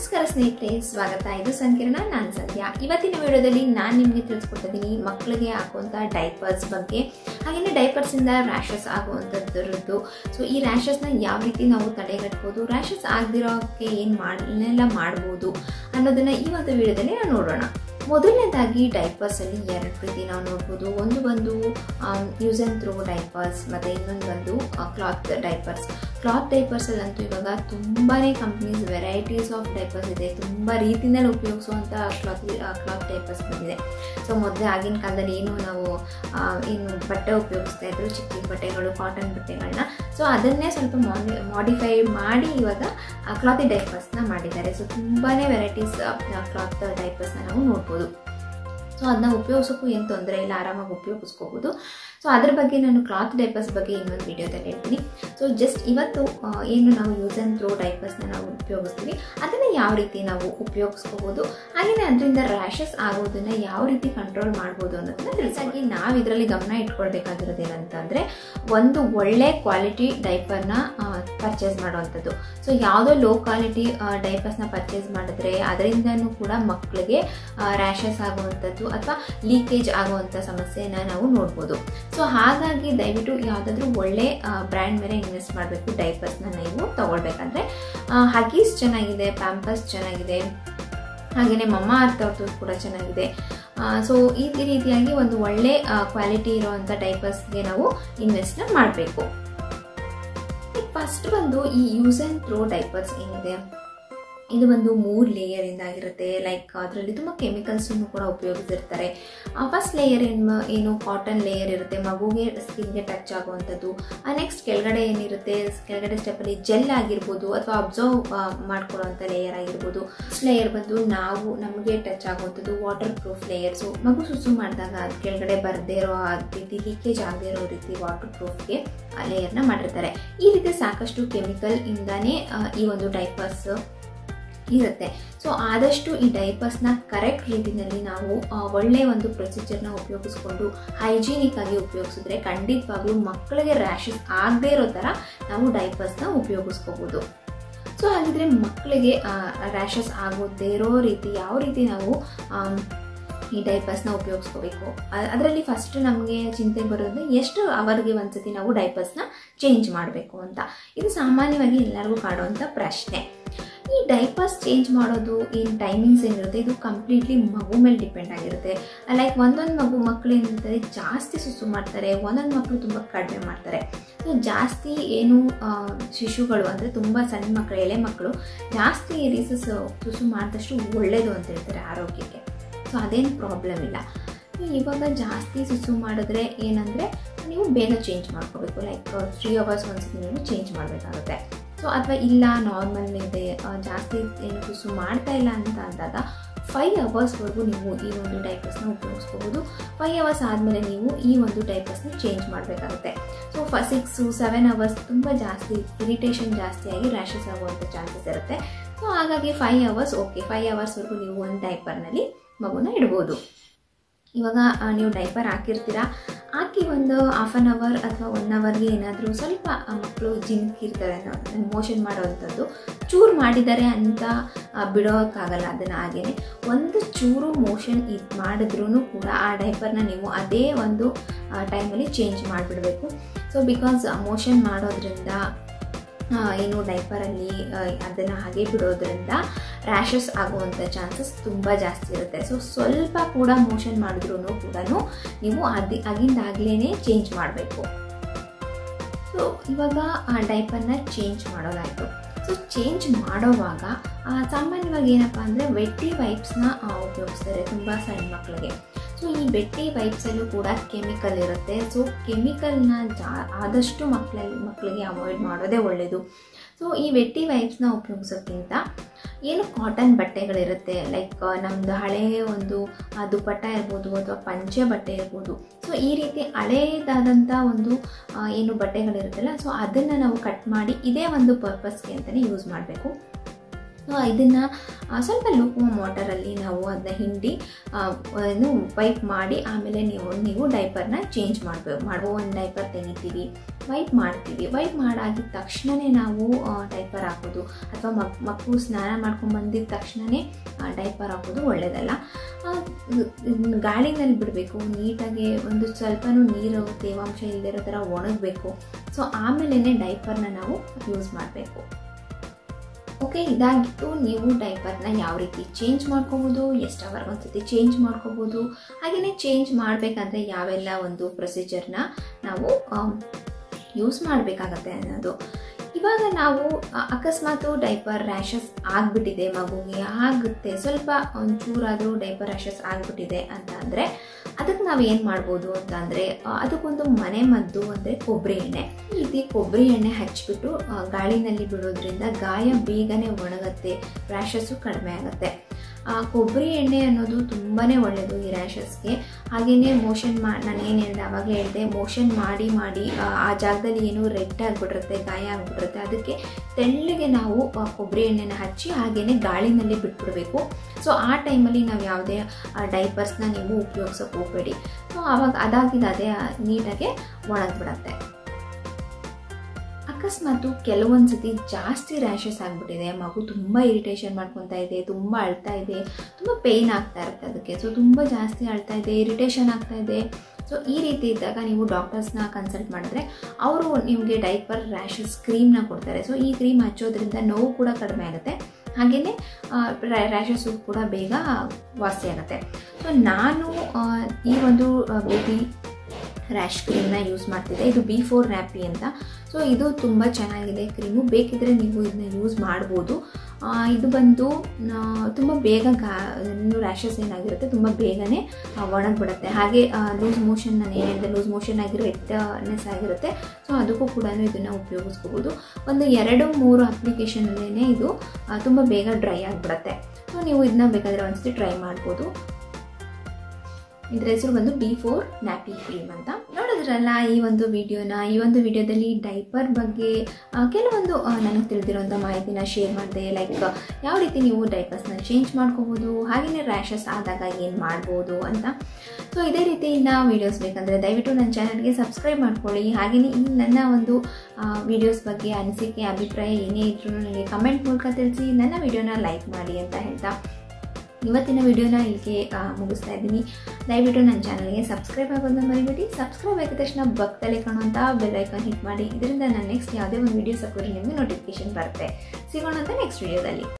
ನಮಸ್ಕಾರ ಸ್ನೇಹಿತರೆ ಸ್ವಾಗತ ಇದು ಸಂಕೀರ್ಣ ನಾನು ಸಂಧ್ಯಾ ಇವತ್ತಿನ ವಿಡಿಯೋದಲ್ಲಿ ನಾನು ನಿಮಗೆ ತಿಳಿಸ್ಕೊಡ್ತಿದ್ದೀನಿ ಮಕ್ಕಳಿಗೆ ಹಾಕುವಂಥ ಡೈಪರ್ಸ್ ಬಗ್ಗೆ ಹಾಗೆಯೇ ಡೈಪರ್ಸಿಂದ ರ್ಯಾಷಸ್ ಆಗುವಂಥದ್ರದ್ದು ಸೊ ಈ ರ್ಯಾಷಸ್ನ ಯಾವ ರೀತಿ ನಾವು ತಡೆಗಟ್ಬೋದು ರ್ಯಾಷಸ್ ಆಗದಿರೋಕ್ಕೆ ಏನು ಮಾಡನ್ನೆಲ್ಲ ಮಾಡ್ಬೋದು ಅನ್ನೋದನ್ನ ಈ ಒಂದು ವಿಡಿಯೋದಲ್ಲಿ ನಾವು ನೋಡೋಣ ಮೊದಲನೇದಾಗಿ ಡೈಪರ್ಸಲ್ಲಿ ಎರಡು ರೀತಿ ನಾವು ನೋಡ್ಬೋದು ಒಂದು ಬಂದು ಯೂಸ್ ಆ್ಯಂಡ್ ಥ್ರೋ ಡೈಪರ್ಸ್ ಮತ್ತು ಇನ್ನೊಂದು ಬಂದು ಕ್ಲಾತ್ ಡೈಪರ್ಸ್ ಕ್ಲಾತ್ ಡೈಪರ್ಸಲ್ಲಂತೂ ಇವಾಗ ತುಂಬಾ ಕಂಪ್ನೀಸ್ ವೆರೈಟೀಸ್ ಆಫ್ ಡೈಪರ್ಸ್ ಇದೆ ತುಂಬ ರೀತಿಯಲ್ಲಿ ಉಪಯೋಗಿಸುವಂಥ ಕ್ಲಾತ್ ಕ್ಲಾತ್ ಡೈಪರ್ಸ್ ಬಂದಿದೆ ಸೊ ಮೊದಲೇ ಆಗಿನ ಕಾಲದಲ್ಲಿ ಏನು ನಾವು ಆ, ಏನು ಬಟ್ಟೆ ಉಪಯೋಗಿಸ್ತಾ ಇದ್ರು ಚಿಕ್ಕ ಚಿಕ್ಕ ಬಟ್ಟೆಗಳು ಕಾಟನ್ ಬಟ್ಟೆಗಳನ್ನ ಸೊ ಅದನ್ನೇ ಸ್ವಲ್ಪ ಮಾಡಿ ಮಾಡಿಫೈ ಮಾಡಿ ಇವಾಗ ಕ್ಲಾತಿ ಡೈಪರ್ಸ್ನ ಮಾಡಿದ್ದಾರೆ ಸೊ ತುಂಬಾ ವೆರೈಟೀಸ್ ಕ್ಲಾತ್ ಡೈಪರ್ಸ್ನ ನಾವು ನೋಡ್ಬೋದು ಸೊ ಅದನ್ನ ಉಪಯೋಗಿಸೋಕ್ಕೂ ಏನು ತೊಂದರೆ ಇಲ್ಲ ಆರಾಮಾಗಿ ಉಪಯೋಗಿಸ್ಕೋಬೋದು ಸೊ ಅದ್ರ ಬಗ್ಗೆ ನಾನು ಕ್ಲಾತ್ ಡೈಪರ್ಸ್ ಬಗ್ಗೆ ಇನ್ನೊಂದು ವಿಡಿಯೋದಲ್ಲಿ ಹೇಳ್ತೀನಿ ಸೊ ಜಸ್ಟ್ ಇವತ್ತು ಆ, ಏನು ನಾವು ಯೂಸ್ ಆ್ಯಂಡ್ ಥ್ರೋ ಡೈಪರ್ಸ್ನ ನಾವು ಉಪಯೋಗಿಸ್ತೀವಿ ಅದನ್ನು ಯಾವ ರೀತಿ ನಾವು ಉಪಯೋಗಿಸ್ಕೋಬೋದು ಹಾಗೆಯೇ ಅದರಿಂದ ರ್ಯಾಷಸ್ ಆಗೋದನ್ನ ಯಾವ ರೀತಿ ಕಂಟ್ರೋಲ್ ಮಾಡ್ಬೋದು ಅನ್ನೋದನ್ನ ತಿಳಿಸಾಗಿ ನಾವು ಇದರಲ್ಲಿ ಗಮನ ಇಟ್ಕೊಳ್ಬೇಕಾಗಿರೋದು ಏನಂತಂದರೆ ಒಂದು ಒಳ್ಳೆ ಕ್ವಾಲಿಟಿ ಡೈಪರ್ನ ಪರ್ಚೇಸ್ ಮಾಡುವಂಥದ್ದು ಸೊ ಯಾವುದೋ ಲೋ ಕ್ವಾಲಿಟಿ ಡೈಪರ್ಸ್ನ ಪರ್ಚೇಸ್ ಮಾಡಿದ್ರೆ ಅದರಿಂದನೂ ಕೂಡ ಮಕ್ಕಳಿಗೆ ರ್ಯಾಷಸ್ ಆಗುವಂಥದ್ದು ಅಥವಾ ಲೀಕೇಜ್ ಆಗುವಂಥ ಸಮಸ್ಯೆನ ನಾವು ನೋಡ್ಬೋದು ಸೊ ಹಾಗಾಗಿ ದಯವಿಟ್ಟು ಯಾವುದಾದ್ರೂ ಒಳ್ಳೆ ಬ್ರ್ಯಾಂಡ್ ಮೇಲೆ ಇನ್ವೆಸ್ಟ್ ಮಾಡಬೇಕು ಡೈಪರ್ಸ್ನ ನೀವು ತಗೊಳ್ಬೇಕಂದ್ರೆ ಹಗೀಸ್ ಚೆನ್ನಾಗಿದೆ ಪ್ಯಾಂಪರ್ಸ್ ಚೆನ್ನಾಗಿದೆ ಹಾಗೆಯೇ ಮಮ್ಮ ಅರ್ಥ ಅವ್ರದ್ದು ಕೂಡ ಚೆನ್ನಾಗಿದೆ ಸೊ ಈ ರೀತಿಯಾಗಿ ಒಂದು ಒಳ್ಳೆ ಕ್ವಾಲಿಟಿ ಇರುವಂಥ ಡೈಪರ್ಸ್ಗೆ ನಾವು ಇನ್ವೆಸ್ಟ್ನ ಮಾಡಬೇಕು ಫಸ್ಟ್ ಬಂದು ಈ ಯೂಸ್ ಆ್ಯಂಡ್ ಥ್ರೋ ಡೈಪರ್ಸ್ ಏನಿದೆ ಇದು ಒಂದು ಮೂರು ಲೇಯರಿಂದ ಆಗಿರುತ್ತೆ ಲೈಕ್ ಅದರಲ್ಲಿ ತುಂಬ ಕೆಮಿಕಲ್ಸನ್ನು ಕೂಡ ಉಪಯೋಗಿಸಿರ್ತಾರೆ ಫಸ್ಟ್ ಲೇಯರ್ ಏನು ಏನು ಕಾಟನ್ ಲೇಯರ್ ಇರುತ್ತೆ ಮಗುಗೆ ಸ್ಕಿನ್ಗೆ ಟಚ್ ಆಗುವಂಥದ್ದು ನೆಕ್ಸ್ಟ್ ಕೆಳಗಡೆ ಏನಿರುತ್ತೆ ಕೆಳಗಡೆ ಸ್ಟೆಪ್ಪಲ್ಲಿ ಜೆಲ್ ಆಗಿರ್ಬೋದು ಅಥವಾ ಅಬ್ಸರ್ವ್ ಮಾಡ್ಕೊಳ್ಳುವಂಥ ಲೇಯರ್ ಆಗಿರ್ಬೋದು ನೆಕ್ಸ್ಟ್ ಲೇಯರ್ ಬಂದು ನಾವು ನಮಗೆ ಟಚ್ ಆಗುವಂಥದ್ದು ವಾಟರ್ ಪ್ರೂಫ್ ಲೇಯರ್ಸು ಮಗು ಸುಸು ಮಾಡಿದಾಗ ಅದು ಕೆಳಗಡೆ ಬರದೇ ಇರೋ ರೀತಿ ಲೀಕೇಜ್ ಆಗದೇ ಇರೋ ರೀತಿ ವಾಟರ್ ಪ್ರೂಫ್ಗೆ ಆ ಲೇಯರ್ನ ಮಾಡಿರ್ತಾರೆ ಈ ರೀತಿ ಸಾಕಷ್ಟು ಕೆಮಿಕಲ್ ಇಂದಾನೇ ಆ, ಈ ಒಂದು ಡೈಪರ್ಸ್ ಇರುತ್ತೆ ಸೊ ಆದಷ್ಟು ಈ ಡೈಪರ್ಸ್ನ ಕರೆಕ್ಟ್ ರೀತಿಯಲ್ಲಿ ನಾವು ಆ, ಒಳ್ಳೆ ಒಂದು ಪ್ರೊಸೀಜರ್ನ ಉಪಯೋಗಿಸ್ಕೊಂಡು ಹೈಜೀನಿಕ್ ಆಗಿ ಉಪಯೋಗಿಸಿದ್ರೆ ಖಂಡಿತವಾಗ್ಲೂ ಮಕ್ಕಳಿಗೆ ರ್ಯಾಷಸ್ ಆಗದೇ ಇರೋ ಥರ ನಾವು ಡೈಪರ್ಸ್ನ ಉಪಯೋಗಿಸ್ಕೋಬೋದು ಸೊ ಹಾಗಿದ್ರೆ ಮಕ್ಕಳಿಗೆ ರ್ಯಾಷಸ್ ಆಗೋದೇ ಇರೋ ರೀತಿ ಯಾವ ರೀತಿ ನಾವು ಆಮ್, ಈ ಡೈಪರ್ಸ್ನ ಉಪಯೋಗಿಸ್ಕೋಬೇಕು ಅದರಲ್ಲಿ ಫಸ್ಟ್ ನಮಗೆ ಚಿಂತೆ ಬರೋದು ಎಷ್ಟು ಅವರ್ಗೆ ಒಂದ್ಸತಿ ನಾವು ಡೈಪರ್ಸ್ನ ಚೇಂಜ್ ಮಾಡಬೇಕು ಅಂತ ಇದು ಸಾಮಾನ್ಯವಾಗಿ ಎಲ್ಲರಿಗೂ ಕಾಡುವಂಥ ಪ್ರಶ್ನೆ ಈ ಡೈಪರ್ಸ್ ಚೇಂಜ್ ಮಾಡೋದು ಏನು ಟೈಮಿಂಗ್ಸ್ ಏನಿರುತ್ತೆ ಇದು ಕಂಪ್ಲೀಟ್ಲಿ ಮಗು ಮೇಲೆ ಡಿಪೆಂಡ್ ಆಗಿರುತ್ತೆ ಲೈಕ್ ಒಂದೊಂದು ಮಗು ಮಕ್ಕಳು ಏನಿರ್ತಾರೆ ಜಾಸ್ತಿ ಸುಸು ಮಾಡ್ತಾರೆ ಒಂದೊಂದು ಮಕ್ಕಳು ತುಂಬ ಕಡಿಮೆ ಮಾಡ್ತಾರೆ ಸೊ ಜಾಸ್ತಿ ಏನು ಆ, ಶಿಶುಗಳು ಅಂದರೆ ತುಂಬ ಸಣ್ಣ ಮಕ್ಕಳು ಎಳೆ ಮಕ್ಕಳು ಜಾಸ್ತಿ ರೀಸಸ್ ಸುಸು ಮಾಡಿದಷ್ಟು ಒಳ್ಳೆಯದು ಅಂತ ಹೇಳ್ತಾರೆ ಆರೋಗ್ಯಕ್ಕೆ ಸೊ ಅದೇನು ಪ್ರಾಬ್ಲಮ್ ಇಲ್ಲ ಸೊ ಇವಾಗ ಜಾಸ್ತಿ ಸುಸು ಮಾಡಿದ್ರೆ ಏನಂದರೆ ನೀವು ಬೇಗ ಚೇಂಜ್ ಮಾಡ್ಕೋಬೇಕು ಲೈಕ್ ತ್ರೀ ಅವರ್ಸ್ ಒಂದ್ಸತಿ ನೀವು ಚೇಂಜ್ ಮಾಡಬೇಕಾಗುತ್ತೆ ಸೊ ಅಥವಾ ಇಲ್ಲ ನಾರ್ಮಲ್ ಇದೆ ಆ, ಜಾಸ್ತಿ ಏನು ಸುಸು ಮಾಡ್ತಾ ಇಲ್ಲ ಅಂತ ಅಂದಾಗ ಫೈವ್ ಅವರ್ಸ್ವರೆಗೂ ನೀವು ಈ ಒಂದು ಡೈಪರ್ಸ್ನ ಉಪಯೋಗಿಸ್ಕೋಬೋದು ಫೈವ್ ಅವರ್ಸ್ ಆದಮೇಲೆ ನೀವು ಈ ಒಂದು ಡೈಪರ್ಸ್ನ ಚೇಂಜ್ ಮಾಡಬೇಕಾಗುತ್ತೆ ಸೊ ಫ ಸಿಕ್ಸು ಸೆವೆನ್ ಅವರ್ಸ್ ತುಂಬ ಜಾಸ್ತಿ ಇರಿಟೇಷನ್ ಜಾಸ್ತಿ ಆಗಿ ರ್ಯಾಷಸ್ ಆಗುವಂಥ ಚಾನ್ಸಸ್ ಇರುತ್ತೆ ಸೊ ಹಾಗಾಗಿ ಫೈವ್ ಅವರ್ಸ್ ಓಕೆ ಫೈವ್ ಅವರ್ಸ್ವರೆಗೂ ನೀವು ಒಂದು ಡೈಪರ್ನಲ್ಲಿ ಮಗುನ ಇಡ್ಬೋದು ಇವಾಗ ಆ, ನೀವು ಡೈಪರ್ ಹಾಕಿರ್ತೀರಾ ಹಾಕಿ ಒಂದು ಹಾಫ್ ಆನ್ ಅವರ್ ಅಥವಾ ಒನ್ ಅವರ್ಗೆ ಏನಾದರೂ ಸ್ವಲ್ಪ ಆ ಮಕ್ಕಳು ಜಿಂಕಿರ್ತಾರೆ ಮೋಷನ್ ಮಾಡೋವಂಥದ್ದು ಚೂರು ಮಾಡಿದ್ದಾರೆ ಅಂತ ಆ, ಬಿಡೋಕ್ಕಾಗಲ್ಲ ಅದನ್ನು ಹಾಗೇನೆ ಒಂದು ಚೂರು ಮೋಷನ್ ಇದು ಮಾಡಿದ್ರೂ ಕೂಡ ಆ ಡೈಪರ್ನ ನೀವು ಅದೇ ಒಂದು ಟೈಮಲ್ಲಿ ಚೇಂಜ್ ಮಾಡಿಬಿಡಬೇಕು ಸೊ ಬಿಕಾಸ್ ಮೋಷನ್ ಮಾಡೋದ್ರಿಂದ ಆ, ಏನು ಡೈಪರಲ್ಲಿ ಅದನ್ನು ಹಾಗೆ ಬಿಡೋದ್ರಿಂದ ರ್ಯಾಷಸ್ ಆಗುವಂಥ ಚಾನ್ಸಸ್ ತುಂಬ ಜಾಸ್ತಿ ಇರುತ್ತೆ ಸೊ ಸ್ವಲ್ಪ ಕೂಡ ಮೋಷನ್ ಮಾಡಿದ್ರೂ ಕೂಡ ನೀವು ಅದಿ ಆಗಿಂದಾಗಲೇ ಚೇಂಜ್ ಮಾಡಬೇಕು ಸೊ ಇವಾಗ ಆ ಡೈಪರ್ನ ಚೇಂಜ್ ಮಾಡೋದಾಯಿತು ಸೊ ಚೇಂಜ್ ಮಾಡೋವಾಗ ಆ, ಸಾಮಾನ್ಯವಾಗಿ ಏನಪ್ಪ ಅಂದರೆ ವೆಟ್ಟಿ ವೈಪ್ಸ್ನ ಉಪಯೋಗಿಸ್ತಾರೆ ತುಂಬ ಸಣ್ಣ ಮಕ್ಕಳಿಗೆ ಸೊ ಈ ಬೆಟ್ಟಿ ವೈಪ್ಸಲ್ಲೂ ಕೂಡ ಕೆಮಿಕಲ್ ಇರುತ್ತೆ ಸೊ ಕೆಮಿಕಲ್ನ ಜಾ ಆದಷ್ಟು ಮಕ್ಕಳಲ್ಲಿ ಮಕ್ಕಳಿಗೆ ಅವಾಯ್ಡ್ ಮಾಡೋದೇ ಒಳ್ಳೆಯದು ಸೊ ಈ ವೆಟ್ಟಿ ವೈಪ್ಸ್ನ ಉಪಯೋಗಿಸೋಕ್ಕಿಂತ ಏನು ಕಾಟನ್ ಬಟ್ಟೆಗಳಿರುತ್ತೆ ಲೈಕ್ ನಮ್ಮದು ಹಳೆಯ ಒಂದು ಆ, ದುಪಟ್ಟ ಇರ್ಬೋದು ಅಥವಾ ಪಂಚೆ ಬಟ್ಟೆ ಇರ್ಬೋದು ಸೊ ಈ ರೀತಿ ಹಳೇದಾದಂಥ ಒಂದು ಆ, ಏನು ಬಟ್ಟೆಗಳಿರುತ್ತಲ್ಲ ಸೊ ಅದನ್ನು ನಾವು ಕಟ್ ಮಾಡಿ ಇದೇ ಒಂದು ಪರ್ಪಸ್ಗೆ ಅಂತಲೇ ಯೂಸ್ ಮಾಡಬೇಕು ಇದನ್ನು ಸ್ವಲ್ಪ ಲೂಕ್ವಾಮ್ ವಾಟರಲ್ಲಿ ನಾವು ಅದನ್ನ ಹಿಂಡಿ ಆ, ಏನು ವೈಪ್ ಮಾಡಿ ಆಮೇಲೆ ನೀವು ನೀವು ಡೈಪರ್ನ ಚೇಂಜ್ ಮಾಡಬೇಕು ಮಾಡುವ ಒಂದು ಡೈಪರ್ ತೆಗಿತೀವಿ ವೈಪ್ ಮಾಡ್ತೀವಿ ವೈಪ್ ಮಾಡಾಗಿದ ತಕ್ಷಣವೇ ನಾವು ಡೈಪರ್ ಹಾಕೋದು ಅಥವಾ ಮಕ್ ಮಕ್ಕಳು ಸ್ನಾನ ಮಾಡ್ಕೊಂಡು ಬಂದಿದ ತಕ್ಷಣವೇ ಡೈಪರ್ ಹಾಕೋದು ಒಳ್ಳೆಯದಲ್ಲ ಆ, ಇದ್ನ ಗಾಳಿನಲ್ಲಿ ಬಿಡಬೇಕು ನೀಟಾಗಿ ಒಂದು ಸ್ವಲ್ಪನೂ ನೀರು ತೇವಾಂಶ ಇಲ್ಲದಿರೋ ಥರ ಒಣಗಬೇಕು ಸೊ ಆಮೇಲೆ ಡೈಪರ್ನ ನಾವು ಯೂಸ್ ಮಾಡಬೇಕು ಓಕೆ ಇದಾಗಿತ್ತು ನೀವು ಡೈಪರ್ನ ಯಾವ ರೀತಿ ಚೇಂಜ್ ಮಾಡ್ಕೋಬೋದು ಎಷ್ಟು ಅವರ್ ಒಂದ್ಸತಿ ಚೇಂಜ್ ಮಾಡ್ಕೋಬೋದು ಹಾಗೆಯೇ ಚೇಂಜ್ ಮಾಡಬೇಕಾದ್ರೆ ಯಾವೆಲ್ಲ ಒಂದು ಪ್ರೊಸೀಜರ್ನ ನಾವು ಯೂಸ್ ಮಾಡಬೇಕಾಗತ್ತೆ ಅನ್ನೋದು ಇವಾಗ ನಾವು ಅ- ಅಕಸ್ಮಾತು ಡೈಪರ್ ರ್ಯಾಷಸ್ ಆಗಿಬಿಟ್ಟಿದೆ ಮಗುಗೆ ಆಗುತ್ತೆ ಸ್ವಲ್ಪ ಒಂಚೂರಾದರೂ ಡೈಪರ್ ರ್ಯಾಷಸ್ ಆಗಿಬಿಟ್ಟಿದೆ ಅಂತ ಅಂದರೆ ಅದಕ್ಕೆ ನಾವು ಏನು ಮಾಡ್ಬೋದು ಅಂತ ಅಂದರೆ ಅದಕ್ಕೊಂದು ಮನೆ ಮದ್ದು ಅಂದರೆ ಕೊಬ್ಬರಿ ಎಣ್ಣೆ ಈ ರೀತಿ ಕೊಬ್ಬರಿ ಎಣ್ಣೆ ಹಚ್ಬಿಟ್ಟು ಆ, ಗಾಳಿನಲ್ಲಿ ಬಿಡೋದ್ರಿಂದ ಗಾಯ ಬೇಗನೆ ಒಣಗತ್ತೆ ರ್ಯಾಷಸ್ಸು ಕಡಿಮೆ ಆಗುತ್ತೆ ಆ, ಕೊಬ್ಬರಿ ಎಣ್ಣೆ ಅನ್ನೋದು ತುಂಬಾ ಒಳ್ಳೆಯದು ಈ ರ್ಯಾಷಸ್ಗೆ ಹಾಗೆಯೇ ಮೋಷನ್ ಮಾ ನಾನು ಏನು ಹೇಳಿದೆ ಆವಾಗಲೇ ಹೇಳಿದೆ ಮೋಷನ್ ಮಾಡಿ ಮಾಡಿ ಆ, ಆ ಜಾಗದಲ್ಲಿ ಏನೋ ರೆಡ್ ಆಗಿಬಿಟ್ಟಿರುತ್ತೆ ಗಾಯ ಆಗಿಬಿಟ್ಟಿರುತ್ತೆ ಅದಕ್ಕೆ ತೆಳ್ಳಗೆ ನಾವು ಆ, ಕೊಬ್ಬರಿ ಎಣ್ಣೆನ ಹಚ್ಚಿ ಹಾಗೆಯೇ ಗಾಳಿನಲ್ಲಿ ಬಿಟ್ಬಿಡಬೇಕು ಸೊ ಆ ಟೈಮಲ್ಲಿ ನಾವು ಯಾವುದೇ ಡೈಪರ್ಸ್ನ ನೀವು ಉಪಯೋಗಿಸೋಕೆ ಹೋಗಬೇಡಿ ಸೊ ಆವಾಗ ಅದಾಗಿದ್ದು ಅದೇ ನೀಟಾಗೆ ಒಣಗಿಬಿಡತ್ತೆ ಅಕಸ್ಮಾತು ಕೆಲವೊಂದು ಸತಿ ಜಾಸ್ತಿ ರ್ಯಾಷಸ್ ಆಗಿಬಿಟ್ಟಿದೆ ಮಗು ತುಂಬ ಇರಿಟೇಷನ್ ಮಾಡ್ಕೊತಾ ಇದೆ ತುಂಬ ಅಳ್ತಾ ಇದೆ ತುಂಬ ಪೇಯ್ನ್ ಆಗ್ತಾ ಇರುತ್ತೆ ಅದಕ್ಕೆ ಸೊ ತುಂಬ ಜಾಸ್ತಿ ಅಳ್ತಾ ಇದೆ ಇರಿಟೇಷನ್ ಆಗ್ತಾ ಇದೆ ಸೊ ಈ ರೀತಿ ಇದ್ದಾಗ ನೀವು ಡಾಕ್ಟರ್ಸ್ನ ಕನ್ಸಲ್ಟ್ ಮಾಡಿದ್ರೆ ಅವರು ನಿಮಗೆ ಡೈಪರ್ ರ್ಯಾಷಸ್ ಕ್ರೀಮ್ನ ಕೊಡ್ತಾರೆ ಸೊ ಈ ಕ್ರೀಮ್ ಹಚ್ಚೋದ್ರಿಂದ ನೋವು ಕೂಡ ಕಡಿಮೆ ಆಗುತ್ತೆ ಹಾಗೆಯೇ ರ್ಯಾಷಸ್ಸು ಕೂಡ ಬೇಗ ವಾಸಿ ಆಗುತ್ತೆ ಸೊ ನಾನು ಆ, ಈ ಒಂದು ಬೇಬಿ ರ್ಯಾಶ್ ಕ್ರೀಮ್ನ ಯೂಸ್ ಮಾಡ್ತಿದ್ದೆ ಇದು ಬಿ ಫೋರ್ ರ್ಯಾಪಿ ಅಂತ ಸೊ ಇದು ತುಂಬ ಚೆನ್ನಾಗಿದೆ ಕ್ರೀಮು ಬೇಕಿದ್ರೆ ನೀವು ಇದನ್ನ ಯೂಸ್ ಮಾಡ್ಬೋದು ಆ, ಇದು ಬಂದು ತುಂಬ ಬೇಗ ಗಾ ಇನ್ನು ರ್ಯಾಷಸ್ ಏನಾಗಿರುತ್ತೆ ತುಂಬ ಬೇಗನೆ ಒಣಗಿಬಿಡುತ್ತೆ ಹಾಗೆ ಲೂಸ್ ಮೋಷನ್ ನಾನು ಏನು ಹೇಳಿದೆ ಲೂಸ್ ಮೋಷನ್ ಆಗಿರೋ ರೆಡ್ನೆಸ್ ಆಗಿರುತ್ತೆ ಸೊ ಅದಕ್ಕೂ ಕೂಡ ಇದನ್ನು ಉಪಯೋಗಿಸ್ಕೋಬೋದು ಒಂದು ಎರಡು ಮೂರು ಅಪ್ಲಿಕೇಶನಲ್ಲೇ ಇದು ತುಂಬ ಬೇಗ ಡ್ರೈ ಆಗಿಬಿಡುತ್ತೆ ಸೊ ನೀವು ಇದನ್ನ ಬೇಕಾದರೆ ಒಂದ್ಸತಿ ಟ್ರೈ ಮಾಡ್ಬೋದು ಇದ್ರ ಹೆಸರು ಬಂದು ಬಿ ಫೋರ್ ನ್ಯಾಪಿ ಕ್ರೀಮ್ ಅಂತ ನೋಡಿದ್ರಲ್ಲ ಈ ಒಂದು ವಿಡಿಯೋನ ಈ ಒಂದು ವಿಡಿಯೋದಲ್ಲಿ ಡೈಪರ್ ಬಗ್ಗೆ ಆ, ಕೆಲವೊಂದು ಆ, ನನಗೆ ತಿಳಿದಿರುವಂಥ ಮಾಹಿತಿನ ಶೇರ್ ಮಾಡಿದೆ ಲೈಕ್ ಯಾವ ರೀತಿ ನೀವು ಡೈಪರ್ಸ್ನ ಚೇಂಜ್ ಮಾಡ್ಕೋಬೋದು ಹಾಗೆಯೇ ರ್ಯಾಷಸ್ ಆದಾಗ ಏನು ಮಾಡ್ಬೋದು ಅಂತ ಸೊ ಇದೇ ರೀತಿ ಇನ್ನು ವೀಡಿಯೋಸ್ ಬೇಕಂದರೆ ದಯವಿಟ್ಟು ನನ್ನ ಚಾನಲ್ಗೆ ಸಬ್ಸ್ಕ್ರೈಬ್ ಮಾಡ್ಕೊಳ್ಳಿ ಹಾಗೆಯೇ ಈ ನನ್ನ ಒಂದು ವಿಡಿಯೋಸ್ ಬಗ್ಗೆ ಅನಿಸಿಕೆ ಅಭಿಪ್ರಾಯ ಏನೇ ಇದ್ರೂ ನನಗೆ ಕಮೆಂಟ್ ಮೂಲಕ ತಿಳಿಸಿ ನನ್ನ ವಿಡಿಯೋನ ಲೈಕ್ ಮಾಡಿ ಅಂತ ಹೇಳ್ತಾ ಇವತ್ತಿನ ವಿಡಿಯೋನ ಇಲ್ಲಿಗೆ ಆ, ಮುಗಿಸ್ತಾ ಇದ್ದೀನಿ ದಯವಿಟ್ಟು ನನ್ನ ಚಾನಲ್ಗೆ ಸಬ್ಸ್ಕ್ರೈಬ್ ಆಗೋದನ್ನ ಮರಿಬೇಡಿ ಸಬ್ಸ್ಕ್ರೈಬ್ ಆಗಿದ ತಕ್ಷಣ ಪಕ್ಕದಲ್ಲೇ ಕಾಣುವಂಥ ಬೆಲ್ ಐಕಾನ್ ಹಿಟ್ ಮಾಡಿ ಇದರಿಂದ ನಾನು ನೆಕ್ಸ್ಟ್ ಯಾವುದೇ ಒಂದು ವಿಡಿಯೋಸ್ ಹಾಕಿದ್ರೆ ನಿಮಗೆ ನೋಟಿಫಿಕೇಶನ್ ಬರುತ್ತೆ ಸಿಗೋಣ ಅಂತ ನೆಕ್ಸ್ಟ್ ವಿಡಿಯೋದಲ್ಲಿ